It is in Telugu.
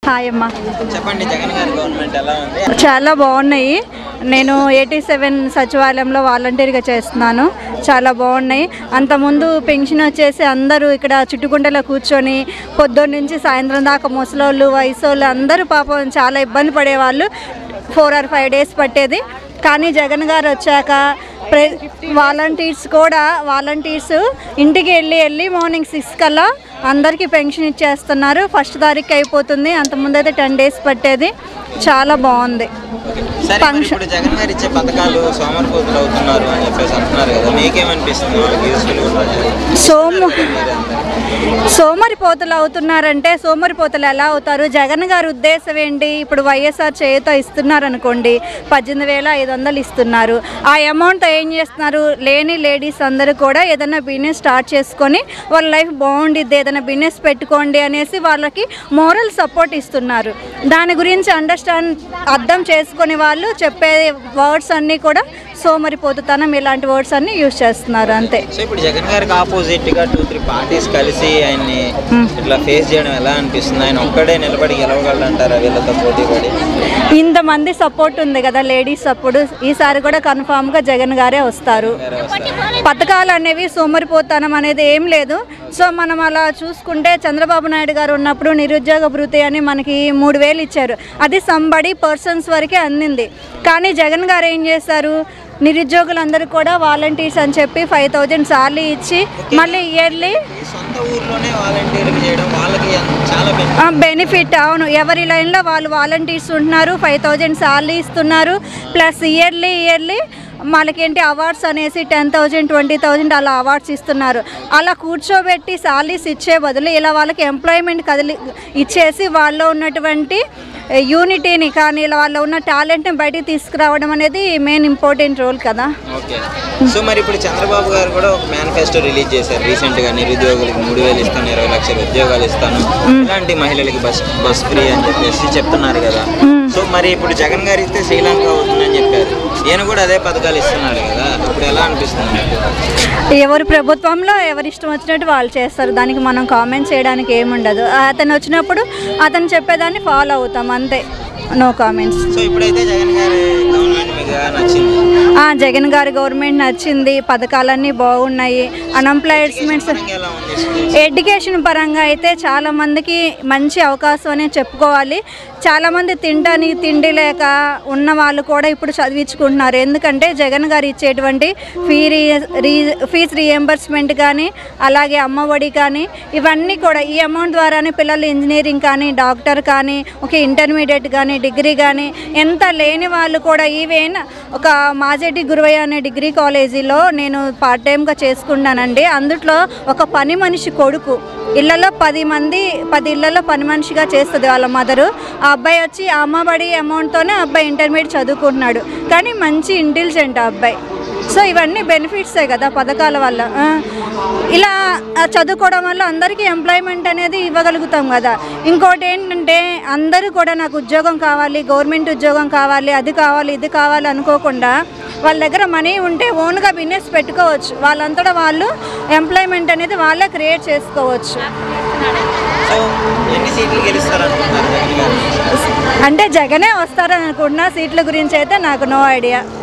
హాయ్ అమ్మా చెప్పండి జగన్ గారి గవర్నమెంట్ ఎలా ఉంది చాలా బాగున్నాయి నేను ఎయిటీ సెవెన్ సచివాలయంలో వాలంటీర్గా చేస్తున్నాను చాలా బాగున్నాయి అంతకుముందు పెన్షన్ వచ్చేసి అందరూ ఇక్కడ చుట్టుకుంటలో కూర్చొని పొద్దున్న నుంచి సాయంత్రం దాకా ముసలోళ్ళు వయసోళ్ళు అందరూ పాపం చాలా ఇబ్బంది పడేవాళ్ళు ఫోర్ ఆర్ ఫైవ్ డేస్ పట్టేది కానీ జగన్ గారు వచ్చాక ప్రె వాలంటీర్స్ కూడా వాలంటీర్స్ ఇంటికి వెళ్ళి వెళ్ళి మార్నింగ్ సిక్స్ కల్లా అందరికీ పెన్షన్ ఇచ్చేస్తున్నారు ఫస్ట్ తారీఖు అయిపోతుంది అంతకుముందు అయితే టెన్ డేస్ పట్టేది చాలా బాగుంది సరే మరి ఇప్పుడు జగన్ గారు ఇచ్చే పథకాలు సోమరిపోతులు అవుతున్నారు అని చెప్పేసి అంటున్నారు కదా మీకేమనిపిస్తుంది వాళ్ళకి యూస్ఫుల్ సోము సోమరిపోతులు అవుతున్నారంటే సోమరిపోతులు ఎలా అవుతారు జగన్ గారి ఉద్దేశం ఏంటి ఇప్పుడు వైఎస్ఆర్ చేయుత ఇస్తున్నారు అనుకోండి పద్దెనిమిది వేల ఐదు వందలు ఇస్తున్నారు ఆ అమౌంట్ ఏం చేస్తున్నారు లేని లేడీస్ అందరూ కూడా ఏదైనా బిజినెస్ స్టార్ట్ చేసుకొని వాళ్ళ లైఫ్ బాగుండిద్ది ఏదైనా బిజినెస్ పెట్టుకోండి అనేసి వాళ్ళకి మోరల్ సపోర్ట్ ఇస్తున్నారు దాని గురించి అండర్స్టాండ్ అర్థం చేసుకునే వాళ్ళు చెప్పే వర్డ్స్ అన్నీ కూడా సోమరిపోతుతనం ఇలాంటి వర్డ్స్ అన్నీ యూజ్ చేస్తున్నారు అంతే సో ఇప్పుడు జగన్ గారికి ఆపోజిట్ గా టూ త్రీ పార్టీస్ కలిసి ఆయన్ని ఇట్లా ఫేస్ చేయడం ఎలా అనిపిస్తుంది ఆయన ఒక్కడే నిలబడి గెలవగలంటారా వీళ్ళతో పోటీ పడి ఇంతమంది సపోర్ట్ ఉంది కదా లేడీస్ సపోర్ట్ ఈసారి కూడా కన్ఫామ్గా జగన్ గారే వస్తారు పథకాలు అనేవి సోమరిపోతానం అనేది ఏం లేదు సో మనం అలా చూసుకుంటే చంద్రబాబు నాయుడు గారు ఉన్నప్పుడు నిరుద్యోగ భృతి అని మనకి మూడు వేలు ఇచ్చారు అది సంబడి పర్సన్స్ వరకే అందింది కానీ జగన్ గారు ఏం చేశారు నిరుద్యోగులందరూ కూడా వాలంటీర్స్ అని చెప్పి ఫైవ్ థౌజండ్ సార్లు ఇచ్చి మళ్ళీ ఇయర్లీ ఈ సొంత ఊర్లోనే వాలంటీర్లు చేయడం వాళ్ళకి చాలా బెనిఫిట్ బెనిఫిట్ అవును ఎవరి లైన్లో వాళ్ళు వాలంటీర్స్ ఉంటున్నారు ఫైవ్ థౌజండ్ సాలరీ ఇస్తున్నారు ప్లస్ ఇయర్లీ ఇయర్లీ మనకేంటి అవార్డ్స్ అనేసి టెన్ థౌజండ్ ట్వంటీ థౌజండ్ అలా అవార్డ్స్ ఇస్తున్నారు అలా కూర్చోబెట్టి సాలరీస్ ఇచ్చే బదులు ఇలా వాళ్ళకి ఎంప్లాయ్మెంట్ కదిలి ఇచ్చేసి వాళ్ళలో ఉన్నటువంటి యూనిటీని కానీ ఇలా వాళ్ళలో ఉన్న టాలెంట్ని బయటికి తీసుకురావడం అనేది మెయిన్ ఇంపార్టెంట్ రోల్ కదా ఓకే సో మరి ఇప్పుడు చంద్రబాబు గారు కూడా ఒక మేనిఫెస్టో రిలీజ్ చేశారు రీసెంట్ గా నిరుద్యోగులకు మూడు వేలు ఇస్తాను ఇరవై లక్షల ఉద్యోగాలు ఇస్తాను ఇలాంటి మహిళలకి బస్ బస్ ఫ్రీ అని చెప్పేసి చెప్తున్నారు కదా సో మరి ఇప్పుడు జగన్ గారు ఇస్తే శ్రీలంక అవుతుందని చెప్పారు ఈయన కూడా అదే పథకాలు ఇస్తున్నారు కదా ఇప్పుడు ఎలా అనిపిస్తుంది మీకు? ఎవరి ప్రభుత్వంలో ఎవరి ఇష్టం వచ్చినట్టు వాళ్ళు చేస్తారు దానికి మనం కామెంట్ చేయడానికి ఏముండదు అతను వచ్చినప్పుడు అతను చెప్పేదాన్ని ఫాలో అవుతాం అంతే నో కామెంట్స్ సో ఇప్పుడైతే జగన్ గారి గవర్నమెంట్ మీకు ఎలా నచ్చింది జగన్ గారి గవర్నమెంట్ నచ్చింది పథకాలన్నీ బాగున్నాయి అన్ఎంప్లాయ్మెంట్స్ ఎలా ఉంది ఎడ్యుకేషన్ పరంగా అయితే చాలా మందికి మంచి అవకాశం అనే చెప్పుకోవాలి చాలామంది తింటాని తిండి లేక ఉన్న వాళ్ళు కూడా ఇప్పుడు చదివించుకుంటున్నారు ఎందుకంటే జగన్ గారు ఇచ్చేటువంటి fee re re fee reimbursement కానీ అలాగే అమ్మఒడి కానీ ఇవన్నీ కూడా ఈ అమౌంట్ ద్వారానే పిల్లలు ఇంజనీరింగ్ కానీ డాక్టర్ కానీ ఒక ఇంటర్మీడియట్ కానీ డిగ్రీ కానీ ఎంత లేని వాళ్ళు కూడా ఈవెన్ ఒక మాజేటి గురువయ్య అనే డిగ్రీ కాలేజీలో నేను పార్ట్ టైంగా చేసుకున్నానండి అందుట్లో ఒక పని మనిషి కొడుకు ఇళ్లలో పది మంది పది ఇళ్లలో పని మనిషిగా చేస్తుంది వాళ్ళ మదరు ఆ అబ్బాయి వచ్చి ఆ అమ్మబడి అమౌంట్తోనే అబ్బాయి ఇంటర్మీడియట్ చదువుకుంటున్నాడు కానీ మంచి ఇంటెలిజెంట్ ఆ అబ్బాయి సో ఇవన్నీ బెనిఫిట్సే కదా పథకాల వల్ల ఆ, ఇలా ఆ, చదువుకోవడం వల్ల అందరికీ ఎంప్లాయ్మెంట్ అనేది ఇవ్వగలుగుతాం కదా ఇంకోటి ఏంటంటే అందరూ కూడా నాకు ఉద్యోగం కావాలి గవర్నమెంట్ ఉద్యోగం కావాలి అది కావాలి ఇది కావాలి అనుకోకుండా వాళ్ళ దగ్గర మనీ ఉంటే ఓన్గా బిజినెస్ పెట్టుకోవచ్చు వాళ్ళంతటా వాళ్ళు ఎంప్లాయ్మెంట్ అనేది వాళ్ళే క్రియేట్ చేసుకోవచ్చు సో ఎన్ని సీట్లు గెలుస్తారు అనుకుంటున్నారు జగన్ గారు అంటే జగనే వస్తారని అనుకుంటున్నా సీట్ల గురించి అయితే నాకు నో ఐడియా